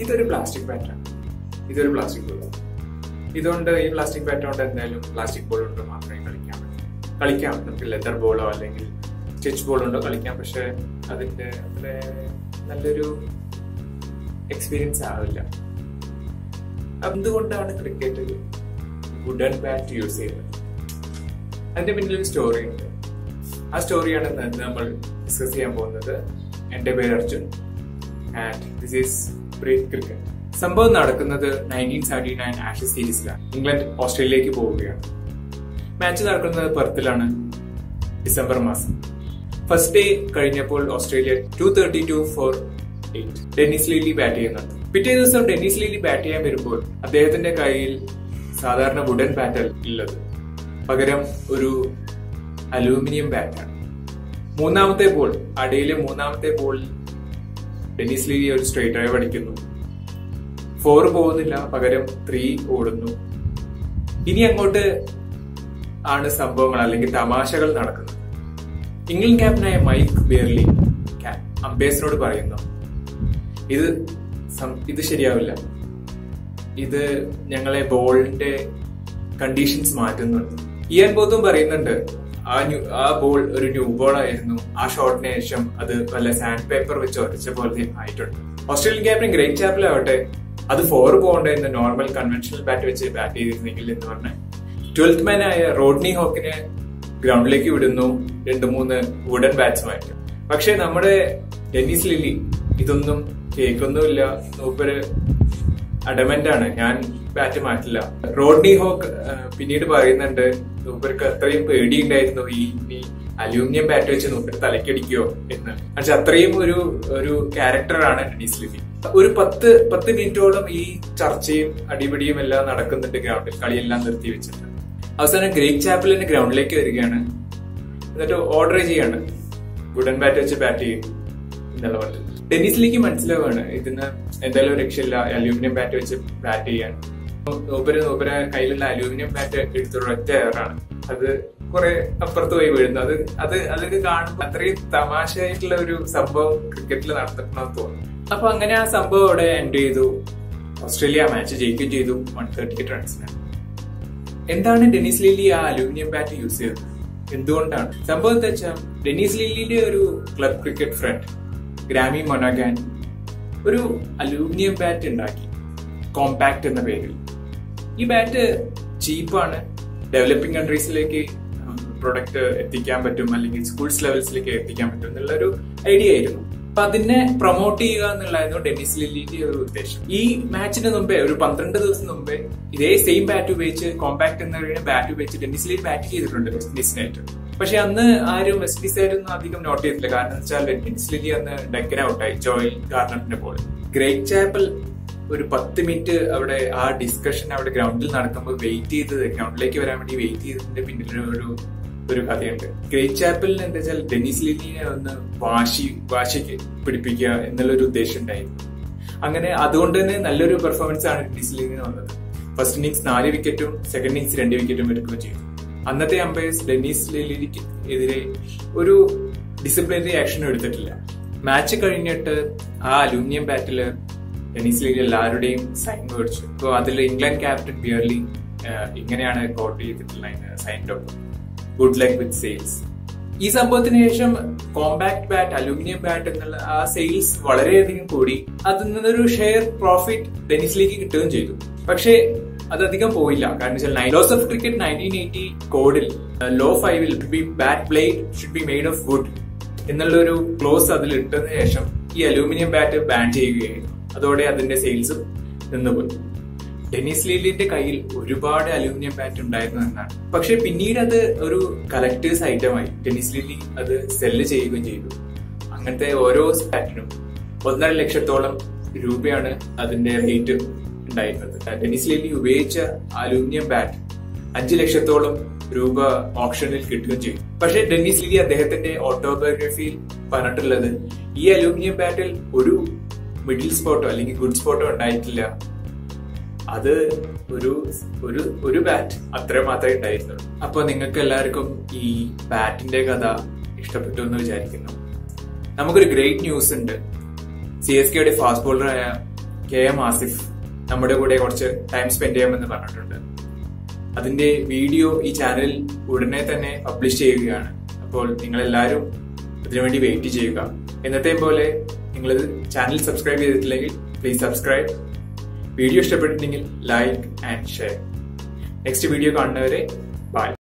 ഇതൊരു പ്ലാസ്റ്റിക് ബാറ്റാണ് ഇതൊരു plastic ball ഇതുകൊണ്ട് ഈ പ്ലാസ്റ്റിക് ബാറ്റ് കൊണ്ട് എന്തായാലും പ്ലാസ്റ്റിക് ബോൾ കൊണ്ട് മാത്രമേ കളിക്കാൻ പറ്റൂ കളിക്കാം നമുക്ക് ലെതർ ബോളോ അല്ലെങ്കിൽ സ്റ്റിച്ച് ബോൾ ഉണ്ടോ കളിക്കാം പക്ഷെ അതിന്റെ അത്ര നല്ലൊരു എക്സ്പീരിയൻസ് ആവില്ല എന്തുകൊണ്ടാണ് ക്രിക്കറ്റിൽ വുഡൻ ബാറ്റ് യൂസ് ചെയ്യുന്നത് അതിന്റെ പിന്നിൽ ഒരു സ്റ്റോറി ഉണ്ട് ആ സ്റ്റോറിയാണ് ഇന്ന് നമ്മൾ ഡിസ്കസ് ചെയ്യാൻ പോകുന്നത് എന്റെ പേര് Arjun and this is brief cricket സംഭവം നടക്കുന്നത് നയൻറ്റീൻ സെവൻറ്റി നയൻ ആഷസ് സീരീസിലാണ് ഇംഗ്ലണ്ട് ഓസ്ട്രേലിയയിലേക്ക് പോവുകയാണ് മാച്ച് നടക്കുന്നത് പെർത്തിലാണ് ഡിസംബർ മാസം ഫസ്റ്റ് ഡേ കഴിഞ്ഞപ്പോൾ Australia two thirty two for eight Dennis Lillee bat ചെയ്യുന്നുണ്ട് പിറ്റേ ദിവസം ഡെന്നിസ് ലീലി ബാറ്റ് ചെയ്യാൻ വരുമ്പോൾ അദ്ദേഹത്തിന്റെ കയ്യിൽ സാധാരണ വുഡൻ ബാറ്റൽ ഉള്ളത് പകരം ഒരു അലൂമിനിയം ബാറ്റാണ് മൂന്നാമത്തെ ബോൾ അടിയിലെ മൂന്നാമത്തെ ബോളിൽ ഡെന്നിസ് ലീലി ഒരു സ്ട്രേറ്റ് ഡ്രൈവ് അടിക്കുന്നു ഫോർ പോകുന്നില്ല പകരം ത്രീ ഓടുന്നു ഇനി അങ്ങോട്ട് ആണ് സംഭവങ്ങൾ അല്ലെങ്കിൽ തമാശകൾ നടക്കുന്നത് ഇംഗ്ലണ്ട് ക്യാപ്റ്റനായ മൈക്ക് ബിയർലി അംബേസിനോട് പറയുന്നു ഇത് ഇത് ശരിയാവില്ല ഇത് ഞങ്ങളെ ബോളിന്റെ കണ്ടീഷൻസ് മാറ്റുന്നുണ്ട് ഇയാൻ ബോത്തും പറയുന്നുണ്ട് ആ ന്യൂ ആ ബോൾ ഒരു ന്യൂ ബോൾ ആയിരുന്നു ആ ഷോട്ടിന് ശേഷം അത് വല്ല സാൻഡ് പേപ്പർ വെച്ച് ഒരച്ച പോലെ ആയിട്ടുണ്ട് ഓസ്ട്രേലിയൻ ക്യാപ്റ്റൻ ഗ്രേറ്റ് ചാപ്പൽ ആവട്ടെ അത് ഫോർ പോകണ്ടായിരുന്നു നോർമൽ കൺവെൻഷണൽ ബാറ്റ് വെച്ച് ബാറ്റ് ചെയ്തിരുന്നെങ്കിൽ എന്ന് പറഞ്ഞ് ട്വൽത്ത് മാൻ ആയ റോഡ്നി ഹോക്കിനെ ഗ്രൗണ്ടിലേക്ക് വിടുന്നു രണ്ട് മൂന്ന് വുഡൻ ബാറ്റ്സ്മാർക്ക് പക്ഷെ നമ്മുടെ ഡെന്നിസ് ലില്ലി ഇതൊന്നും കേൾക്കൊന്നുമില്ല മൂപ്പര് അഡമന്റ് ആണ് ഞാൻ ബാറ്റ് മാറ്റില്ല റോഡ്നി ഹോക്ക് പിന്നീട് പറയുന്നുണ്ട് മൂപ്പർക്ക് അത്രയും പേടിയുണ്ടായിരുന്നു ഈ ഈ അലൂമിനിയം ബാറ്റ് വെച്ച് മൂപ്പര് തലക്കടിക്കോ എന്ന് പക്ഷെ അത്രയും ഒരു ഒരു ക്യാരക്ടറാണ് ഡെന്നിസ് ലില്ലി ഒരു പത്ത് പത്ത് മിനിറ്റോളം ഈ ചർച്ചയും അടിപിടിയും എല്ലാം നടക്കുന്നുണ്ട് ഗ്രൗണ്ടിൽ കളിയെല്ലാം നിർത്തി വെച്ചിട്ട് അവസാനം ഗ്രേറ്റ് ചാപ്പലിന്റെ ഗ്രൗണ്ടിലേക്ക് വരികയാണ് എന്നിട്ട് ഓർഡർ ചെയ്യാണ് വുഡൻ ബാറ്റ് വെച്ച് ബാറ്റ് ചെയ്യും എന്നുള്ള പോലെ ടെന്നീസിലേക്ക് മനസ്സിലാവാണ് ഇതിന് എന്തായാലും രക്ഷയില്ല അലൂമിനിയം ബാറ്റ് വെച്ച് ബാറ്റ് ചെയ്യാൻ നോപ്പര് നോപ്പര് കയ്യിലുള്ള അലൂമിനിയം ബാറ്റ് എടുത്തൊരു ഒറ്റ എയറാണ് അത് കുറെ അപ്പുറത്ത് പോയി വീഴുന്നു അത് അത് അതൊക്കെ കാണുമ്പോൾ അത്രയും തമാശയായിട്ടുള്ള ഒരു സംഭവം ക്രിക്കറ്റിൽ നടത്തണമെന്ന് തോന്നുന്നു അപ്പൊ അങ്ങനെ ആ സംഭവം അവിടെ എൻഡ് ചെയ്തു ഓസ്ട്രേലിയ മാച്ച് ജയിക്കുകയും ചെയ്തു വൺ തേർട്ടി എയ്റ്റ് റൺസിനാണ് എന്താണ് ഡെന്നിസ് ലില്ലി ആ അലൂമിനിയം ബാറ്റ് യൂസ് ചെയ്തത് എന്തുകൊണ്ടാണ് സംഭവം എന്താ വെച്ചാൽ ഡെന്നിസ് ലില്ലിയുടെ ഒരു ക്ലബ് ക്രിക്കറ്റ് ഫ്രണ്ട് ഗ്രാമി മൊനഗാൻ ഒരു അലൂമിനിയം ബാറ്റ് ഉണ്ടാക്കി കോമ്പാക്ട് എന്ന പേരിൽ ഈ ബാറ്റ് ചീപ്പാണ് ഡെവലപ്പിംഗ് കൺട്രീസിലേക്ക് പ്രൊഡക്റ്റ് എത്തിക്കാൻ പറ്റും അല്ലെങ്കിൽ സ്കൂൾസ് ലെവൽസിലേക്ക് എത്തിക്കാൻ പറ്റും എന്നുള്ള ഒരു ഐഡിയ ആയിരുന്നു അപ്പൊ അതിനെ പ്രൊമോട്ട് ചെയ്യുക എന്നുള്ളതായിരുന്നു ഡെന്നിസ് ലില്ലിന്റെ ഒരു ഉദ്ദേശം ഈ മാച്ചിന് മുമ്പേ ഒരു പന്ത്രണ്ട് ദിവസം മുമ്പേ ഇതേ സെയിം ബാറ്റ് ഉപയോഗിച്ച് കോമ്പാക്ട് എന്ന പറയുന്ന ബാറ്റ് ഉപയോഗിച്ച് ഡെന്നിസ് ലില്ലി ബാറ്റ് ചെയ്തിട്ടുണ്ട് വെസ്റ്റ് ഇൻഡീസിനായിട്ട് പക്ഷെ അന്ന് ആരും വെസ്റ്റ് ഇൻഡീസായിട്ടൊന്നും അധികം നോട്ട് ചെയ്തില്ല കാരണം വെച്ചാൽ ഡെന്നിസ് ലില്ലി അന്ന് ഡക്കൻ ഔട്ടായി ജോയൽ ഗാർണറിന്റെ ബോൾ ഗ്രേറ്റ് ചാപ്പൽ ഒരു പത്ത് മിനിറ്റ് അവിടെ ആ ഡിസ്കഷൻ അവിടെ ഗ്രൗണ്ടിൽ നടക്കുമ്പോൾ വെയിറ്റ് ചെയ്തത് ഗ്രൗണ്ടിലേക്ക് വരാൻ വേണ്ടി വെയിറ്റ് ചെയ്തതിന്റെ പിന്നിൽ ഒരു ഒരു കഥയുണ്ട് ഗ്രേറ്റ് ചാപ്പലിന് എന്താ വെച്ചാൽ ഡെന്നിസ് ലില്ലിനെ ഒന്ന് വാശി വാശിക്ക് പിടിപ്പിക്കുക എന്നുള്ള ഒരു ഉദ്ദേശം ഉണ്ടായിരുന്നു അങ്ങനെ അതുകൊണ്ട് തന്നെ നല്ലൊരു പെർഫോമൻസ് ആണ് ഡെന്നിസ് ലില്ലിന് വന്നത് ഫസ്റ്റ് ഇന്നിങ്സ് നാല് വിക്കറ്റും സെക്കൻഡ് ഇന്നിങ്സ് രണ്ട് വിക്കറ്റും എടുക്കുകയും ചെയ്തു അന്നത്തെ അമ്പയേഴ്സ് ഡെന്നിസ് ലില്ലിക്ക് എതിരെ ഒരു ഡിസിപ്ലിനറി ആക്ഷനും എടുത്തിട്ടില്ല മാച്ച് കഴിഞ്ഞിട്ട് ആ അലൂമിനിയം ബാറ്റില് ഡെന്നിസ് ലില്ലി എല്ലാവരുടെയും സൈൻ മേടിച്ചു അപ്പോൾ അതിൽ ഇംഗ്ലണ്ട് ക്യാപ്റ്റൻ ബിയർലി ഇങ്ങനെയാണ് കോട്ട് ചെയ്തിട്ടുള്ള sign doctor good luck with sales ഈ സംഭവത്തിന് ശേഷം കോമ്പാക്ട് ബാറ്റ് അലൂമിനിയം ബാറ്റ് എന്നുള്ള ആ സെയിൽസ് വളരെയധികം കൂടി അതിൽ നിന്നൊരു ഷെയർ പ്രോഫിറ്റ് ഡെനിസിലേക്ക് കിട്ടുകയും ചെയ്തു പക്ഷേ അതധികം പോയില്ല കാരണം വെച്ചാൽ laws of cricket nineteen eighty കോഡിൽ ലോ ഫൈവിൽ B bat plate should be made of wood എന്നുള്ള ഒരു ക്ലോസ് അതിൽ ഇട്ടതിന് ശേഷം ഈ അലൂമിനിയം ബാറ്റ് ബാൻ ചെയ്യുകയായിരുന്നു അതോടെ അതിന്റെ സെയിൽസും നിന്നുപോയി ഡെന്നിസ് ലീലിന്റെ കയ്യിൽ ഒരുപാട് അലൂമിനിയം ബാറ്റ് ഉണ്ടായിരുന്നു എന്നാണ് പക്ഷെ പിന്നീട് അത് ഒരു കളക്ടേഴ്സ് ഐറ്റമായി ഡെന്നിസ് ലില്ലി അത് സെല്ല് ചെയ്യുകയും ചെയ്തു അങ്ങനത്തെ ഓരോ ബാറ്റിനും ഒന്നര ലക്ഷത്തോളം രൂപയാണ് അതിന്റെ റേറ്റ് ഉണ്ടായിരുന്നത് ഡെന്നിസ് ലില്ലി ഉപയോഗിച്ച അലൂമിനിയം ബാറ്റ് അഞ്ചു ലക്ഷത്തോളം രൂപ ഓപ്ഷനിൽ കിട്ടുകയും ചെയ്തു പക്ഷെ ഡെന്നിസ് ലില്ലി അദ്ദേഹത്തിന്റെ ഓട്ടോബയോഗ്രഫിയിൽ പറഞ്ഞിട്ടുള്ളത് ഈ അലൂമിനിയം ബാറ്റിൽ ഒരു മിഡിൽ സ്പോട്ടോ അല്ലെങ്കിൽ ഗുഡ് സ്പോട്ടോ ഉണ്ടായിട്ടില്ല അത് ഒരു ഒരു ഒരു ബാറ്റ് അത്ര മാത്രമേ ഉണ്ടായിരുന്നുള്ളൂ അപ്പൊ നിങ്ങൾക്ക് എല്ലാവർക്കും ഈ ബാറ്റിന്റെ കഥ ഇഷ്ടപ്പെട്ടു എന്ന് വിചാരിക്കുന്നു നമുക്കൊരു ഗ്രേറ്റ് ന്യൂസ് ഉണ്ട് സി എസ് കെയുടെ ഫാസ്റ്റ് ബോളറായ കെ എം ആസിഫ് നമ്മുടെ കൂടെ കുറച്ച് ടൈം സ്പെൻഡ് ചെയ്യാമെന്ന് പറഞ്ഞിട്ടുണ്ട് അതിന്റെ വീഡിയോ ഈ ചാനലിൽ ഉടനെ തന്നെ പബ്ലിഷ് ചെയ്യുകയാണ് അപ്പോൾ നിങ്ങൾ എല്ലാവരും ഇതിനുവേണ്ടി വെയിറ്റ് ചെയ്യുക എന്നത്തെയും പോലെ നിങ്ങൾ ചാനൽ സബ്സ്ക്രൈബ് ചെയ്തിട്ടില്ലെങ്കിൽ പ്ലീസ് സബ്സ്ക്രൈബ് വീഡിയോ ഇഷ്ടപ്പെട്ടിട്ടുണ്ടെങ്കിൽ like and share next video കാണുന്നവരെ ബൈ